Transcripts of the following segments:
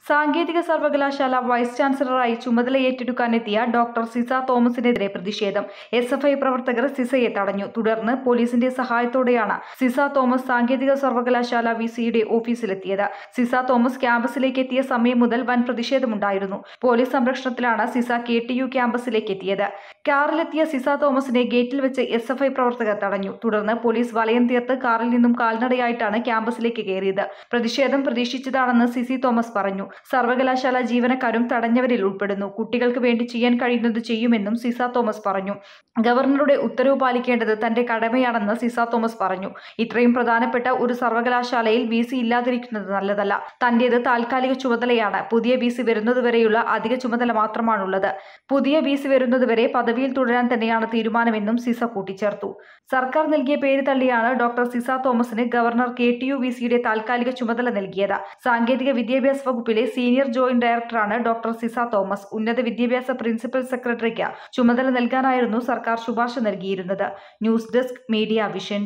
സാങ്കേതിക സർവകലാശാല വൈസ് ചാൻസലറായി ചുമതല ഏറ്റെടുക്കാനെത്തിയ ഡോക്ടർ സിസ തോമസിനെതിരെ പ്രതിഷേധം എസ് എഫ് ഐ പ്രവർത്തകർ സിസയെ തടഞ്ഞു തുടർന്ന് പോലീസിന്റെ സഹായത്തോടെയാണ് സിസ തോമസ് സാങ്കേതിക സർവകലാശാല വി സിയുടെ ഓഫീസിലെത്തിയത് സിസ തോമസ് ക്യാമ്പസിലേക്ക് എത്തിയ സമയം മുതൽ വൻ പ്രതിഷേധമുണ്ടായിരുന്നു പോലീസ് സംരക്ഷണത്തിലാണ് സിസ കെ ടി യു ക്യാമ്പസിലേക്ക് എത്തിയത് കാറിലെത്തിയ സിസ തോമസിനെ ഗേറ്റിൽ വെച്ച് എസ് എഫ് ഐ പ്രവർത്തകർ തടഞ്ഞു തുടർന്ന് പോലീസ് വലയം തീർത്ത് കാറിൽ നിന്നും കാൽനടയായിട്ടാണ് ക്യാമ്പസിലേക്ക് കയറിയത് പ്രതിഷേധം പ്രതീക്ഷിച്ചതാണെന്ന് സിസി തോമസ് പറഞ്ഞു സർവകലാശാല ജീവനക്കാരും തടഞ്ഞവരിൽ ഉൾപ്പെടുന്നു കുട്ടികൾക്ക് വേണ്ടി ചെയ്യാൻ കഴിയുന്നത് ചെയ്യുമെന്നും സിസ തോമസ് പറഞ്ഞു ഗവർണറുടെ ഉത്തരവ് പാലിക്കേണ്ടത് തന്റെ കടമയാണെന്ന് സിസ തോമസ് പറഞ്ഞു ഇത്രയും പ്രധാനപ്പെട്ട ഒരു സർവകലാശാലയിൽ വി സി ഇല്ലാതിരിക്കുന്നത് നല്ലതല്ല തന്റേത് താൽക്കാലിക ചുമതലയാണ് പുതിയ വി സി വരുന്നതുവരെയുള്ള അധിക ചുമതല മാത്രമാണുള്ളത് പുതിയ വി സി വരുന്നതുവരെ പദവിയിൽ തുടരാൻ തന്നെയാണ് തീരുമാനമെന്നും സിസ കൂട്ടിച്ചേർത്തു സർക്കാർ നൽകിയ പേര് തള്ളിയാണ് ഡോക്ടർ സിസ തോമസിന് governor K T U V സിയുടെ താൽക്കാലിക ചുമതല നൽകിയത് സാങ്കേതിക വിദ്യാഭ്യാസ വകുപ്പിലെ സീനിയർ ജോയിന്റ് ഡയറക്ടറാണ് ഡോക്ടർ സിസ തോമസ് ഉന്നത വിദ്യാഭ്യാസ പ്രിൻസിപ്പൽ സെക്രട്ടറിക്ക് ചുമതല നൽകാനായിരുന്നു സർക്കാർ ശുപാർശ നൽകിയിരുന്നത് news desk media vision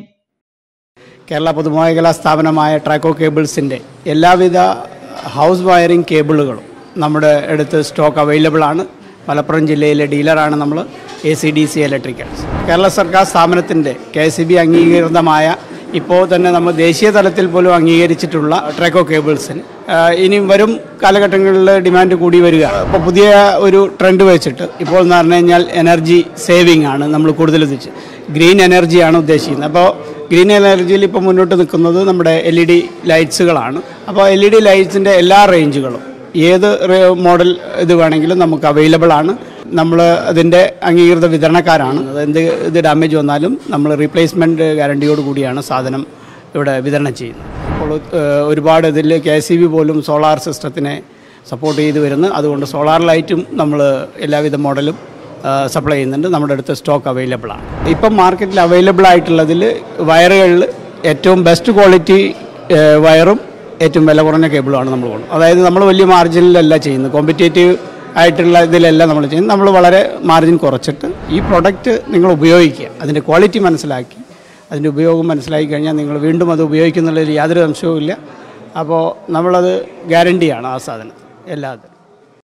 Kerala പൊതുമേഖലാ സ്ഥാപനമായ ട്രാക്കോ കേബിൾസിൻ്റെ എല്ലാവിധ ഹൗസ് വയറിംഗ് കേബിളുകളും നമ്മുടെ അടുത്ത് സ്റ്റോക്ക് അവൈലബിൾ ആണ് മലപ്പുറം ജില്ലയിലെ ഡീലറാണ് നമ്മൾ A C D C electricals Kerala സർക്കാർ സ്ഥാപനത്തിൻ്റെ കെ സി ബി അംഗീകൃതമായ ഇപ്പോൾ തന്നെ നമ്മൾ ദേശീയ തലത്തിൽ പോലും അംഗീകരിച്ചിട്ടുള്ള ട്രാക്കോ കേബിൾസിന് ഇനി വരും കാലഘട്ടങ്ങളിൽ ഡിമാൻഡ് കൂടി വരിക ഇപ്പോൾ പുതിയ ഒരു ട്രെൻഡ് വെച്ചിട്ട് ഇപ്പോൾ എന്ന് പറഞ്ഞു കഴിഞ്ഞാൽ എനർജി സേവിങ് ആണ് നമ്മൾ കൂടുതൽ ഉദ്ദേശിച്ചത് ഗ്രീൻ എനർജിയാണ് ഉദ്ദേശിക്കുന്നത് അപ്പോൾ ഗ്രീൻ എനർജിയിൽ ഇപ്പോൾ മുന്നോട്ട് നിൽക്കുന്നത് നമ്മുടെ എൽ ഇ ഡി ലൈറ്റ്സുകളാണ് അപ്പോൾ എൽ ഇ ഡി ലൈറ്റ്സിൻ്റെ എല്ലാ റേഞ്ചുകളും ഏത് റേ- മോഡൽ ഇത് വേണമെങ്കിലും നമുക്ക് അവൈലബിൾ ആണ് നമ്മൾ അതിൻ്റെ അംഗീകൃത വിതരണക്കാരാണ് അത് എന്ത് ഇത് ഡാമേജ് വന്നാലും നമ്മൾ റീപ്ലേസ്മെൻറ്റ് ഗ്യാരണ്ടിയോട് കൂടിയാണ് സാധനം ഇവിടെ വിതരണം ചെയ്യുന്നത് അപ്പോൾ ഏഹ്, ഒരുപാട് ഇതിൽ കെ സി ബി പോലും സോളാർ സിസ്റ്റത്തിനെ സപ്പോർട്ട് ചെയ്ത് വരുന്നു അതുകൊണ്ട് സോളാർ ലൈറ്റും നമ്മൾ എല്ലാവിധ മോഡലും സപ്ലൈ ചെയ്യുന്നുണ്ട് നമ്മുടെ അടുത്ത് സ്റ്റോക്ക് അവൈലബിൾ ആണ് ഇപ്പം മാർക്കറ്റിൽ അവൈലബിൾ ആയിട്ടുള്ളതിൽ വയറുകളിൽ ഏറ്റവും ബെസ്റ്റ് ക്വാളിറ്റി വയറും ഏറ്റവും വില കുറഞ്ഞ കേബിളുമാണ് നമ്മൾ കൊടുക്കുന്നത് അതായത് നമ്മൾ വലിയ മാർജിനിലല്ല ചെയ്യുന്നത് കോമ്പറ്റേറ്റീവ് ആയിട്ടുള്ള ഇതിലല്ല നമ്മൾ ചെയ്യുന്നത് നമ്മൾ വളരെ മാർജിൻ കുറച്ചിട്ട് ഈ പ്രൊഡക്റ്റ് നിങ്ങൾ ഉപയോഗിക്കുക അതിൻ്റെ ക്വാളിറ്റി മനസ്സിലാക്കി അതിൻ്റെ ഉപയോഗം മനസ്സിലാക്കി കഴിഞ്ഞാൽ നിങ്ങൾ വീണ്ടും അത് ഉപയോഗിക്കുന്നുള്ളതിൽ യാതൊരു സംശയവും ഇല്ല അപ്പോൾ നമ്മളത് ഗ്യാരണ്ടിയാണ് ആ സാധനം എല്ലാതും